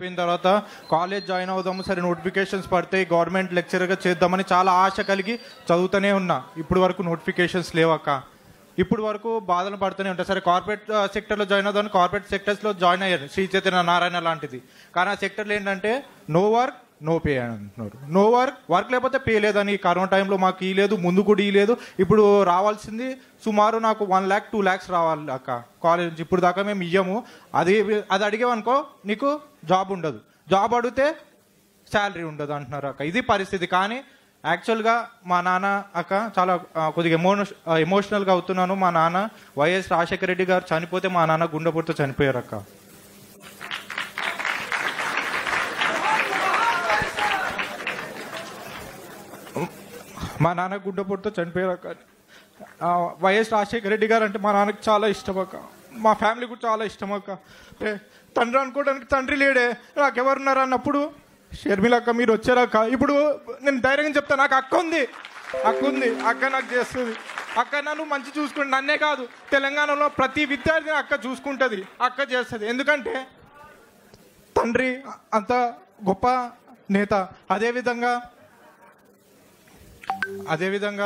అయిపోయిన తర్వాత college join అవుదాము సరే నోటిఫికేషన్స్ పడితే గవర్నమెంట్ లెక్చరర్గా చేద్దామని చాలా ఆశ కలిగి చదువుతూనే ఉన్నా ఇప్పుడు వరకు నోటిఫికేషన్స్ లేవక్క ఇప్పుడు వరకు బాధలు పడుతూనే ఉంటాయి సరే కార్పొరేట్ సెక్టర్లో జాయిన్ అవుదామని కార్పొరేట్ సెక్టర్స్లో జాయిన్ అయ్యారు శ్రీ చైతన్య నారాయణ లాంటిది కానీ ఆ సెక్టర్లో ఏంటంటే నో వర్క్ నో పే అని అంటున్నారు నో వర్క్ వర్క్ లేకపోతే పే లేదని కరోనా టైంలో మాకు ఈ లేదు ముందు కూడా ఈ లేదు ఇప్పుడు రావాల్సింది సుమారు నాకు వన్ ల్యాక్ టూ ల్యాక్స్ రావాలి అక్క కాలేజ్ నుంచి ఇప్పుడు దాకా మేము ఇయ్యము అది అది అడిగామనుకో నీకు జాబ్ ఉండదు జాబ్ అడిగితే శాలరీ ఉండదు అంటున్నారు అక్క ఇది పరిస్థితి కానీ యాక్చువల్గా మా నాన్న అక్క చాలా ఆ, కొద్దిగా ఎమోన ఎమోషనల్గా అవుతున్నాను మా నాన్న వైఎస్ రాజశేఖర రెడ్డి గారు చనిపోతే మా నాన్న గుండెపోటుతో చనిపోయారు అక్క మా నాన్న గుండెపోటుతో చనిపోయారు అక్క ఆ, వైఎస్ రాజశేఖర రెడ్డి గారు అంటే మా నాన్నకి చాలా ఇష్టం అక్క మా ఫ్యామిలీ కూడా చాలా ఇష్టం అక్క అంటే తండ్రి అనుకోవడానికి తండ్రి లేడే నాకెవరున్నారు అన్నప్పుడు షర్మిల అక్క మీరు వచ్చారక్క ఇప్పుడు నేను ధైర్యంగా చెప్తా నాకు అక్క ఉంది అక్క ఉంది అక్క నాకు చేస్తుంది అక్క నన్ను మంచి చూసుకుంటు నన్నే కాదు తెలంగాణలో ప్రతి విద్యార్థిని అక్క చూసుకుంటుంది అక్క చేస్తుంది ఎందుకంటే తండ్రి అంత గొప్ప నేత అదేవిధంగా అదేవిధంగా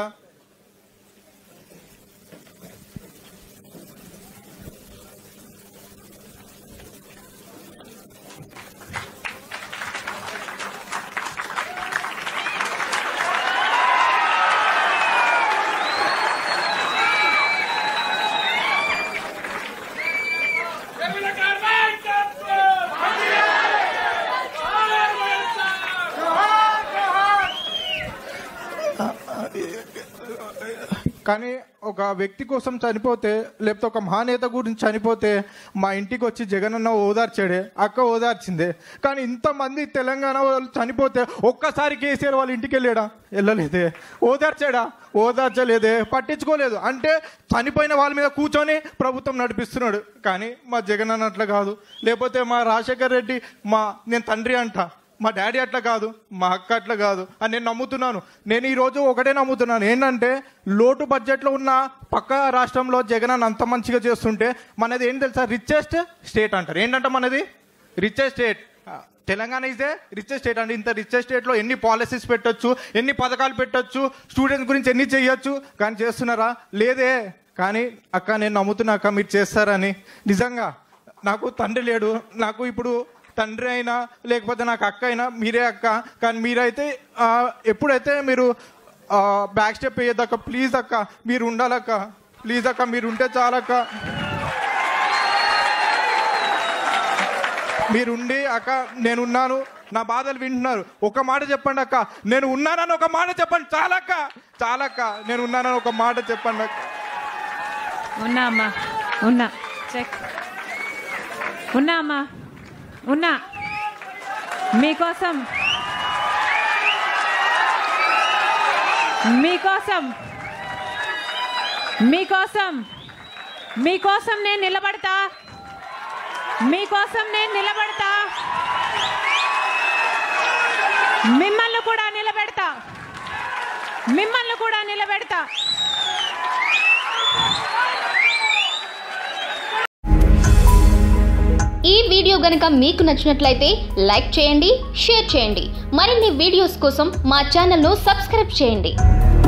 కానీ ఒక వ్యక్తి కోసం చనిపోతే లేకపోతే ఒక మహానేత గురించి చనిపోతే మా ఇంటికి వచ్చి జగనన్న ఓదార్చాడే అక్క ఓదార్చిందే కానీ ఇంతమంది తెలంగాణ వాళ్ళు చనిపోతే ఒక్కసారి కేసీఆర్ వాళ్ళ ఇంటికి వెళ్ళాడా వెళ్ళలేదే ఓదార్చాడా ఓదార్చలేదే పట్టించుకోలేదు అంటే చనిపోయిన వాళ్ళ మీద కూర్చొని ప్రభుత్వం నడిపిస్తున్నాడు కానీ మా జగన్ అట్లా కాదు లేకపోతే మా రాజశేఖర్ రెడ్డి మా నేను తండ్రి అంట మా డాడీ అట్లా కాదు మా అక్క అట్లా కాదు అని నేను నమ్ముతున్నాను నేను ఈరోజు ఒకటే నమ్ముతున్నాను ఏంటంటే లోటు బడ్జెట్లో ఉన్న పక్క రాష్ట్రంలో జగన్ అన్న అంత మంచిగా చేస్తుంటే మనది ఏం తెలుసా రిచెస్ట్ స్టేట్ అంటారు ఏంటంటే మనది richest state Telangana is a richest state అండి ఇంత రిచెస్ట్ స్టేట్లో ఎన్ని పాలసీస్ పెట్టొచ్చు ఎన్ని పథకాలు పెట్టొచ్చు స్టూడెంట్స్ గురించి ఎన్ని చేయొచ్చు కానీ చేస్తున్నారా లేదే కానీ అక్క నేను నమ్ముతున్నా అక్క మీరు చేస్తారని నిజంగా నాకు తండ్రి లేడు నాకు ఇప్పుడు తండ్రి అయినా లేకపోతే నాకు అక్క అయినా మీరే అక్క కానీ మీరైతే ఆ, ఎప్పుడైతే మీరు బ్యాక్ స్టెప్ వేయద్దక్క ప్లీజ్ అక్క మీరు ఉండాలక్క ప్లీజ్ అక్క మీరు ఉంటే చాలక్క మీరుండి అక్క నేనున్నాను నా బాధలు వింటున్నారు ఒక మాట చెప్పండి అక్క నేను ఉన్నానని ఒక మాట చెప్పండి చాలక్క చాలక్క నేను ఉన్నానని ఒక మాట చెప్పండి అక్క ఉన్నా అమ్మా ఉన్నా చెక్ ఉన్నా అమ్మా ఉన్నా మీకోసం మీకోసం మీకోసం మీకోసం నేను నిలబడతా మీకోసం నేను నిలబడతా మిమ్మల్ని కూడా నిలబెడతా మిమ్మల్ని కూడా నిలబెడతా ఈ వీడియో గనుక మీకు నచ్చినట్లయితే లైక్ చేయండి షేర్ చేయండి మరిన్ని వీడియోస్ కోసం మా ఛానల్ను సబ్స్క్రైబ్ చేయండి